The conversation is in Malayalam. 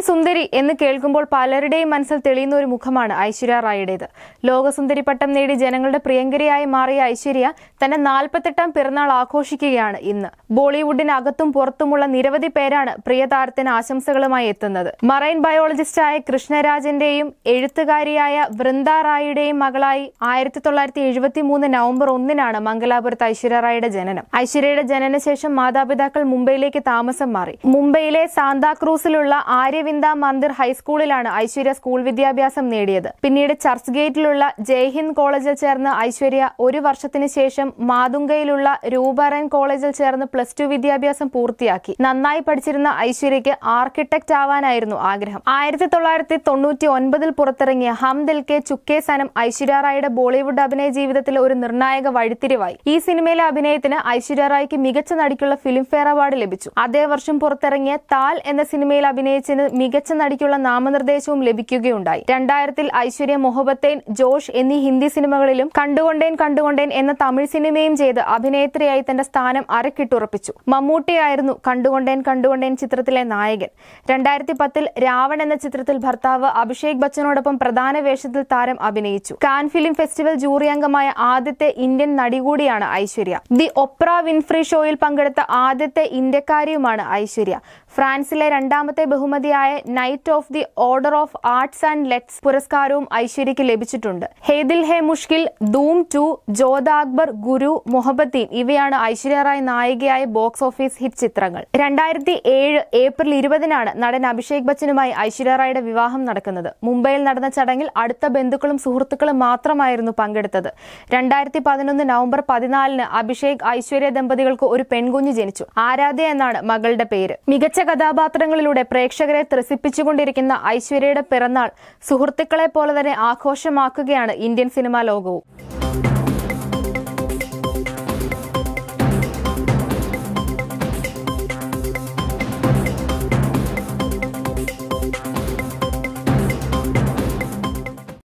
ലോകസുന്ദരി എന്ന് കേൾക്കുമ്പോൾ പലരുടെയും മനസ്സിൽ തെളിയുന്ന ഒരു മുഖമാണ് ഐശ്വര്യ റായിയുടേത് ലോകസുന്ദരി പട്ടം നേടി ജനങ്ങളുടെ പ്രിയങ്കരിയായി മാറിയ ഐശ്വര്യ തന്റെ നാൽപ്പത്തെട്ടാം പിറന്നാൾ ആഘോഷിക്കുകയാണ് ഇന്ന് ബോളിവുഡിനകത്തും പുറത്തുമുള്ള നിരവധി പേരാണ് പ്രിയ താരത്തിന് ആശംസകളുമായി എത്തുന്നത് മറൈൻ ബയോളജിസ്റ്റായ കൃഷ്ണരാജന്റെയും എഴുത്തുകാരിയായ വൃന്ദ റായിയുടെയും മകളായി ആയിരത്തി തൊള്ളായിരത്തി എഴുപത്തി മൂന്ന് നവംബർ ഒന്നിനാണ് മംഗലാപുരത്ത് ഐശ്വര്യ റായിയുടെ ജനനം ഐശ്വര്യയുടെ ജനനശേഷം മാതാപിതാക്കൾ മുംബൈയിലേക്ക് താമസം മാറി മുംബൈയിലെ സാന്താക്രൂസിലുള്ള ആര്യവിന്ദ മന്ദിർ ഹൈസ്കൂളിലാണ് ഐശ്വര്യ സ്കൂൾ വിദ്യാഭ്യാസം നേടിയത് പിന്നീട് ചർച്ച് ഗേറ്റിലുള്ള ജയ്ഹിന്ദ് കോളേജിൽ ചേർന്ന് ഐശ്വര്യ ഒരു വർഷത്തിന് ശേഷം മാതുങ്കയിലുള്ള രൂപറൻ കോളേജിൽ ചേർന്ന് പ്ലസ് ടു വിദ്യാഭ്യാസം പൂർത്തിയാക്കി നന്നായി പഠിച്ചിരുന്ന ഐശ്വര്യയ്ക്ക് ആർക്കിടെക്ട് ആവാനായിരുന്നു ആഗ്രഹം ആയിരത്തി തൊള്ളായിരത്തി തൊണ്ണൂറ്റി ഒൻപതിൽ പുറത്തിറങ്ങിയ ഹം ദിൽ കെ ചുക്കേ സനം ഐശ്വര്യ റായിയുടെ ബോളിവുഡ് അഭിനയ ജീവിതത്തിലെ ഒരു നിർണായക വഴിത്തിരിവായി ഈ സിനിമയിലെ അഭിനയത്തിന് ഐശ്വര്യ റായിക്ക് മികച്ച നടിക്കുള്ള ഫിലിംഫെയർ അവാർഡ് ലഭിച്ചു അതേ വർഷം പുറത്തിറങ്ങിയ താൽ എന്ന സിനിമയിൽ അഭിനയിച്ചതിന് മികച്ച നടിക്കുള്ള നാമനിർദ്ദേശവും ലഭിക്കുകയുണ്ടായി രണ്ടായിരത്തിൽ ഐശ്വര്യ മൊഹബത്തേൻ ജോഷ് എന്നീ ഹിന്ദി സിനിമകളിലും കണ്ടുകൊണ്ടേൻ കണ്ടുകൊണ്ടേൻ എന്ന തമിഴ് സിനിമയും ചെയ്ത് അഭിനേത്രിയായി തന്റെ സ്ഥാനം അരക്കിട്ടുറപ്പിച്ചു മമ്മൂട്ടിയായിരുന്നു കണ്ടുകൊണ്ടേൻ കണ്ടുകൊണ്ടേൻ ചിത്രത്തിലെ നായകൻ രണ്ടായിരത്തി പത്തിൽ രാവൺ എന്ന ചിത്രത്തിൽ ഭർത്താവ് അഭിഷേക് ബച്ചനോടൊപ്പം പ്രധാന വേഷത്തിൽ താരം അഭിനയിച്ചു കാൻ ഫിലിം ഫെസ്റ്റിവൽ ജൂറി അംഗമായ ആദ്യത്തെ ഇന്ത്യൻ നടി കൂടിയാണ് ഐശ്വര്യ ദി ഒപ്ര വിൻഫ്രി ഷോയിൽ പങ്കെടുത്ത ആദ്യത്തെ ഇന്ത്യക്കാരിയുമാണ് ഐശ്വര്യ ഫ്രാൻസിലെ രണ്ടാമത്തെ ബഹുമതിയായ knight of the order of arts and letters പുരസ്കാരവും ഐശ്വര്യയ്ക്ക് ലഭിച്ചിട്ടുണ്ട് ഹേദിൽ ഹെ മുഷ്കിൽ ധൂം ടു ജോധ അക്ബർ ഗുരു മൊഹബത്തീൻ ഇവയാണ് ഐശ്വര്യ റായ് നായികയായ ബോക്സ് ഓഫീസ് ഹിറ്റ് ചിത്രങ്ങൾ രണ്ടായിരത്തി ഏഴ് ഏപ്രിൽ ഇരുപതിനാണ് നടൻ അഭിഷേക് ബച്ചനുമായി ഐശ്വര്യ റായുടെ വിവാഹം നടക്കുന്നത് മുംബൈയിൽ നടന്ന ചടങ്ങിൽ അടുത്ത ബന്ധുക്കളും സുഹൃത്തുക്കളും മാത്രമായിരുന്നു പങ്കെടുത്തത് രണ്ടായിരത്തി പതിനൊന്ന് നവംബർ പതിനാലിന് അഭിഷേക് ഐശ്വര്യ ദമ്പതികൾക്ക് ഒരു പെൺകുഞ്ഞ് ജനിച്ചു ആരാധ്യ എന്നാണ് മകളുടെ പേര് മികച്ച കഥാപാത്രങ്ങളിലൂടെ പ്രേക്ഷകരെ ത്രസിപ്പിച്ചുകൊണ്ടിരിക്കുന്ന ഐശ്വര്യയുടെ പിറന്നാൾ സുഹൃത്തുക്കളെ പോലെ തന്നെ ആഘോഷമാക്കുകയാണ് ഇന്ത്യൻ സിനിമാ ലോകവും